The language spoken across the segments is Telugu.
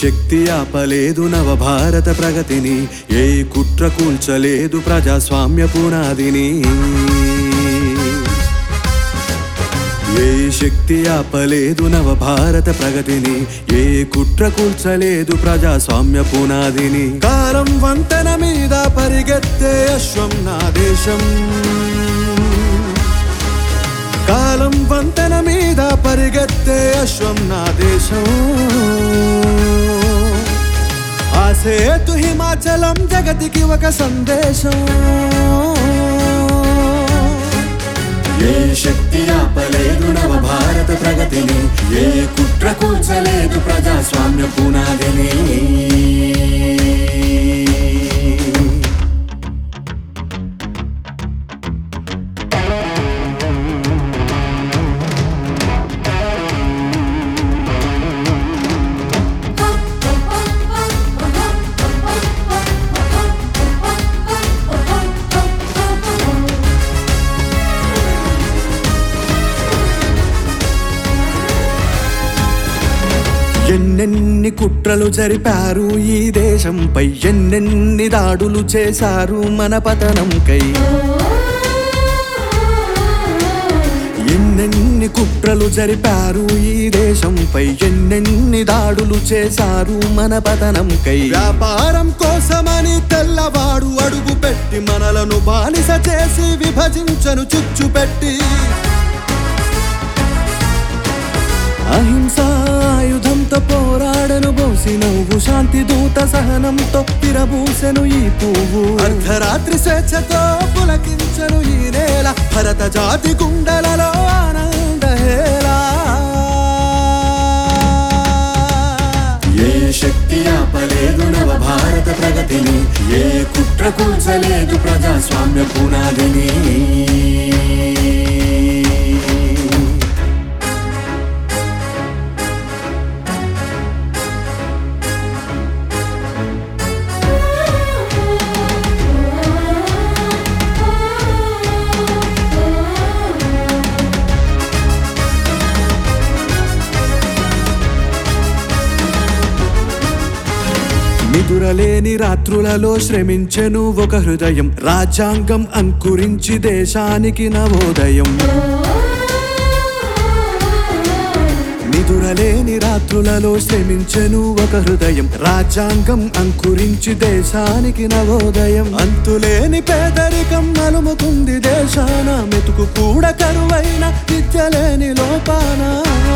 శక్తి ఆపలేదు నవ భారత ప్రగతిని ఏ కుట్ర కూల్చలేదు ప్రజాస్వామ్య పునాదిని ఏ శక్తి ఆపలేదు నవ భారత ప్రగతిని ఏ కుట్ర కూల్చలేదు ప్రజాస్వామ్య పునాదిని కాలం వంతెన మీద పరిగెత్తే అశ్వం నా దేశం కాలం వంతెన మీద పరిగెత్తే అశ్వం నా దేశం ఆ సేతు హిమాచలం జగతికి ఒక సందేశం ఏ శక్తి ఆపలేదు నవ భారత ప్రగతిని ఏ కుట్ర కూల్చలేదు ప్రజాస్వామ్య పునాదిని ఎన్నెన్ని కుట్రలు జరిపారు ఈ దేశంపై ఎన్నెన్ని దాడులు చేశారు మన పతనంకై ఎన్నెన్ని కుట్రలు జరిపారు ఈ దేశంపై ఎన్నెన్ని దాడులు చేశారు మన పతనంకై వ్యాపారం కోసమని తెల్లవాడు అడుగు పెట్టి మనలను బానిస చేసి విభజించను చిచ్చు పెట్టి అహింసాయుధంతో పోరాడను బోసి నవ్వు శాంతి దూత సహనంతో విరబూసెను ఈ పువ్వు అర్ధరాత్రి స్వేచ్ఛతో పులకించను ఈ నేల భరత జాతి గుండెలలో ఆనందహేలా ఏ శక్తి ఆపలేదు నవ భారత ప్రగతిని ఏ కుట్ర కూల్చలేదు ప్రజాస్వామ్య పునాదిని నిదురలేని రాత్రులలో శ్రమించెను ఒక హృదయం రాజ్యాంగం అంకురించి దేశానికి నవోదయం నిదురలేని రాత్రులలో శ్రమించెను ఒక హృదయం రాజ్యాంగం అంకురించి దేశానికి నవోదయం అంతులేని పేదరికం నలుముకుంది దేశాన మెతుకు కూడా కరువైన విద్యలేని లోపానా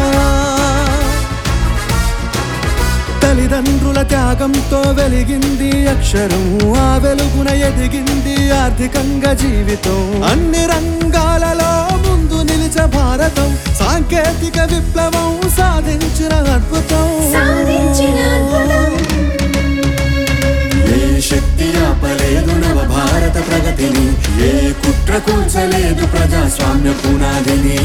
తల్లిదండ్రుల త్యాగంతో వెలిగింది అక్షరం ఆ వెలుగున ఎదిగింది ఆర్థికంగా జీవితం అన్ని రంగాలలో ముందు నిలిచ భారతం సాంకేతిక విప్లవం సాధించిన అద్భుతం సాధించిన అద్భుతం ఏ శక్తి ఆపలేదు నవ భారత ప్రగతిని ఏ కుట్ర కూల్చలేదు ప్రజాస్వామ్య పునాదిని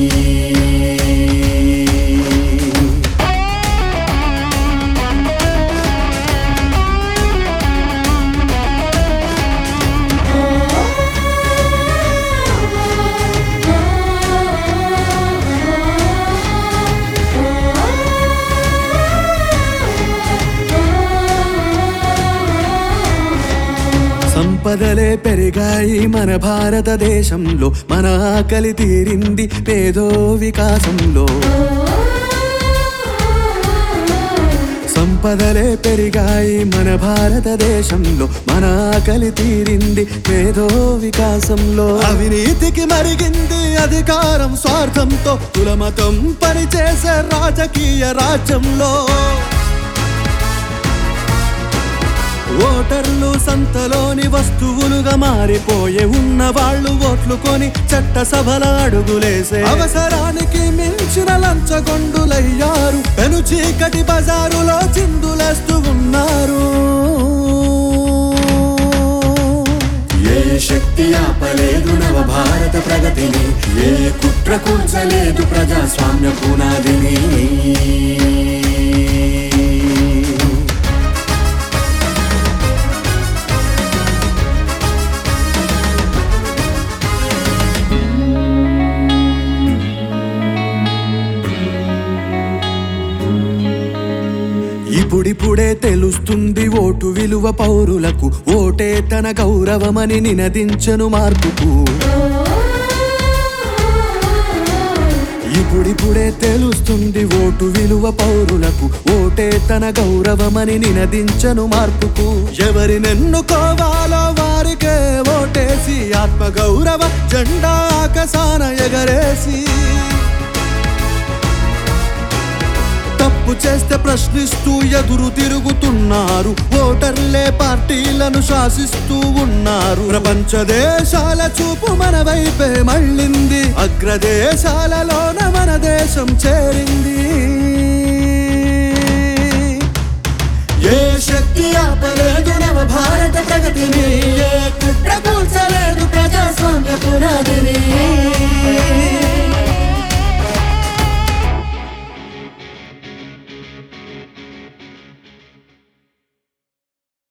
సంపదలే పెరిగాయి మన భారతదేశంలో మన ఆకలి తీరింది పేదో వికాసంలో సంపదలే పెరిగాయి మన భారతదేశంలో మన ఆకలి తీరింది పేదో వికాసంలో అవినీతికి మరిగింది అధికారం స్వార్థంతో కులమతం పనిచేసే రాజకీయ రాజ్యంలో ఓటర్లు సంతలోని వస్తువులుగా మారిపోయే ఉన్న వాళ్ళు ఓట్లు కొని చట్ట సభల అడుగులేసే అవసరానికి మించిన లంచగొండులయ్యారు పెను చీకటి బజారులో చిందులేస్తూ ఉన్నారు ఏ శక్తి ఆపలేదు నవ భారత ప్రగతిని ఏ కుట్ర కూల్చలేదు ప్రజాస్వామ్య పునాదిని విలువ పౌరులకు ఓటే తన గౌరవమని నినదించను మార్పుకు ఇప్పుడిప్పుడే తెలుస్తుంది ఓటు విలువ పౌరులకు ఓటే తన గౌరవమని నినదించను మార్పుకు ఎవరినెన్నుకోవాలో వారికే ఓటేసి ఆత్మ గౌరవ జెండా ఆకసాన ఎగరేసి తప్పు చేస్తే ప్రశ్నిస్తూ ఎదురు తిరుగుతున్నారు ఓటర్లే పార్టీలను శాసిస్తూ ఉన్నారు ప్రపంచ దేశాల చూపు మన వైపే మళ్ళింది అగ్రదేశాలలోన మన దేశం చేరింది ఏ శక్తి ఆపలేదు నవ భారత ప్రగతిని ఏ కుట్ర కూల్చలేదు